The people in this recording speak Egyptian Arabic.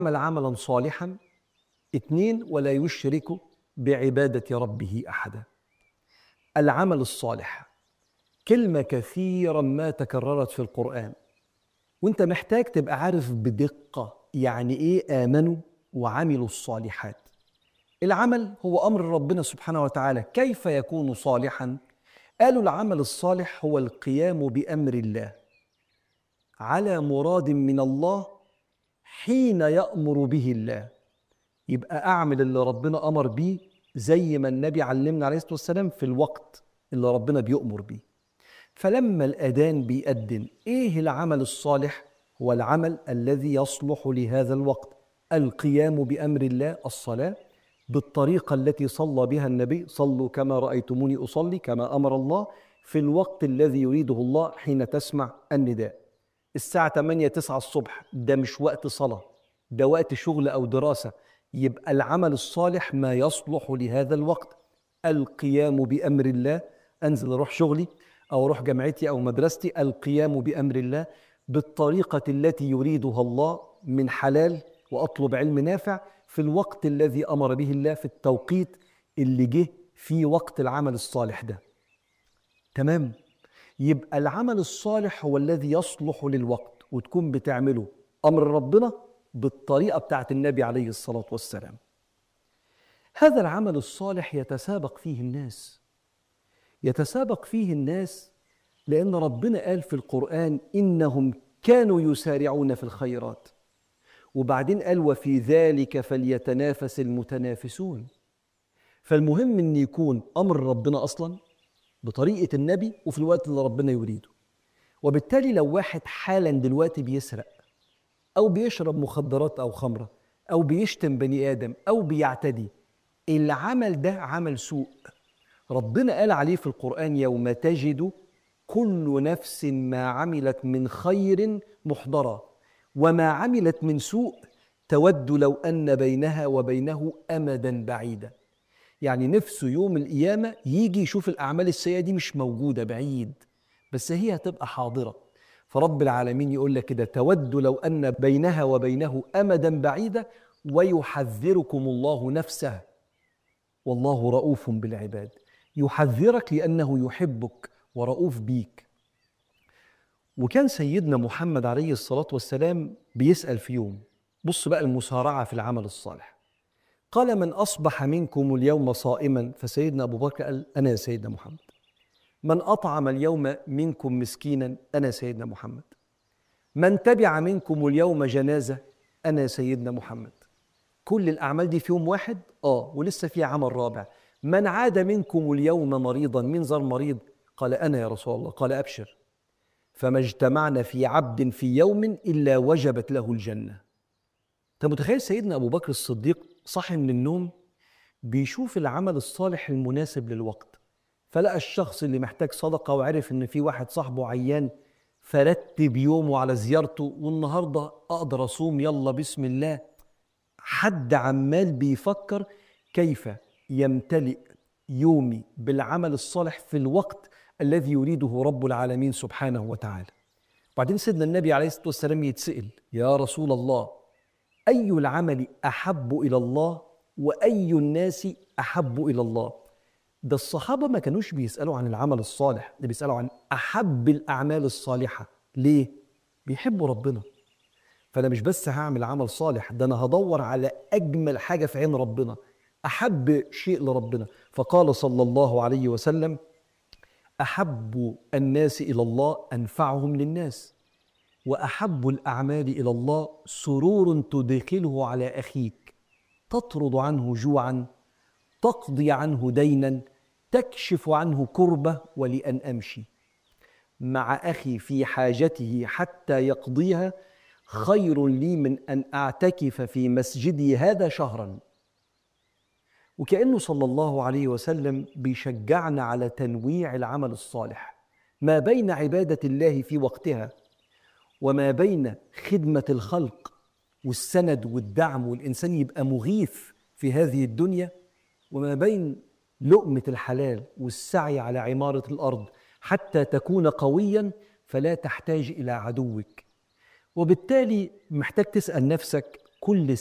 عمل عملا صالحا اثنين ولا يشرك بعبادة ربه أحدا العمل الصالح كلمة كثيرا ما تكررت في القرآن وانت محتاج تبقى عارف بدقة يعني ايه آمنوا وعملوا الصالحات العمل هو أمر ربنا سبحانه وتعالى كيف يكون صالحا قالوا العمل الصالح هو القيام بأمر الله على مراد من الله حين يأمر به الله يبقى أعمل اللي ربنا أمر بيه زي ما النبي علمنا عليه الصلاة والسلام في الوقت اللي ربنا بيأمر بيه فلما الأذان بيأذن إيه العمل الصالح؟ هو العمل الذي يصلح لهذا الوقت القيام بأمر الله الصلاة بالطريقة التي صلى بها النبي صلوا كما رأيتموني أصلي كما أمر الله في الوقت الذي يريده الله حين تسمع النداء الساعة 8 9 الصبح ده مش وقت صلاة ده وقت شغل أو دراسة يبقى العمل الصالح ما يصلح لهذا الوقت القيام بأمر الله أنزل أروح شغلي أو أروح جامعتي أو مدرستي القيام بأمر الله بالطريقة التي يريدها الله من حلال وأطلب علم نافع في الوقت الذي أمر به الله في التوقيت اللي جه في وقت العمل الصالح ده تمام يبقى العمل الصالح هو الذي يصلح للوقت وتكون بتعمله أمر ربنا بالطريقة بتاعت النبي عليه الصلاة والسلام هذا العمل الصالح يتسابق فيه الناس يتسابق فيه الناس لأن ربنا قال في القرآن إنهم كانوا يسارعون في الخيرات وبعدين قال وفي ذلك فليتنافس المتنافسون فالمهم ان يكون امر ربنا اصلا بطريقه النبي وفي الوقت اللي ربنا يريده وبالتالي لو واحد حالا دلوقتي بيسرق او بيشرب مخدرات او خمره او بيشتم بني ادم او بيعتدي العمل ده عمل سوء ربنا قال عليه في القران يوم تجد كل نفس ما عملت من خير محضرا وما عملت من سوء تود لو ان بينها وبينه امدا بعيدا يعني نفسه يوم القيامه يجي يشوف الاعمال السيئه دي مش موجوده بعيد بس هي هتبقى حاضره فرب العالمين يقول لك كده تود لو ان بينها وبينه امدا بعيدا ويحذركم الله نفسه والله رؤوف بالعباد يحذرك لانه يحبك ورؤوف بيك وكان سيدنا محمد عليه الصلاة والسلام بيسأل في يوم بص بقى المسارعة في العمل الصالح قال من أصبح منكم اليوم صائما فسيدنا أبو بكر قال أنا يا سيدنا محمد من أطعم اليوم منكم مسكينا أنا سيدنا محمد من تبع منكم اليوم جنازة أنا سيدنا محمد كل الأعمال دي في يوم واحد آه ولسه في عمل رابع من عاد منكم اليوم مريضا من زار مريض قال أنا يا رسول الله قال أبشر فما اجتمعنا في عبد في يوم الا وجبت له الجنه انت متخيل سيدنا ابو بكر الصديق صاحي من النوم بيشوف العمل الصالح المناسب للوقت فلقى الشخص اللي محتاج صدقه وعرف ان في واحد صاحبه عيان فرتب يومه على زيارته والنهارده اقدر اصوم يلا بسم الله حد عمال بيفكر كيف يمتلئ يومي بالعمل الصالح في الوقت الذي يريده رب العالمين سبحانه وتعالى بعدين سيدنا النبي عليه الصلاة والسلام يتسأل يا رسول الله أي العمل أحب إلى الله وأي الناس أحب إلى الله ده الصحابة ما كانوش بيسألوا عن العمل الصالح ده بيسألوا عن أحب الأعمال الصالحة ليه؟ بيحبوا ربنا فأنا مش بس هعمل عمل صالح ده أنا هدور على أجمل حاجة في عين ربنا أحب شيء لربنا فقال صلى الله عليه وسلم احب الناس الى الله انفعهم للناس واحب الاعمال الى الله سرور تدخله على اخيك تطرد عنه جوعا تقضي عنه دينا تكشف عنه كربه ولان امشي مع اخي في حاجته حتى يقضيها خير لي من ان اعتكف في مسجدي هذا شهرا وكانه صلى الله عليه وسلم بيشجعنا على تنويع العمل الصالح ما بين عباده الله في وقتها وما بين خدمه الخلق والسند والدعم والانسان يبقى مغيث في هذه الدنيا وما بين لقمه الحلال والسعي على عماره الارض حتى تكون قويا فلا تحتاج الى عدوك وبالتالي محتاج تسال نفسك كل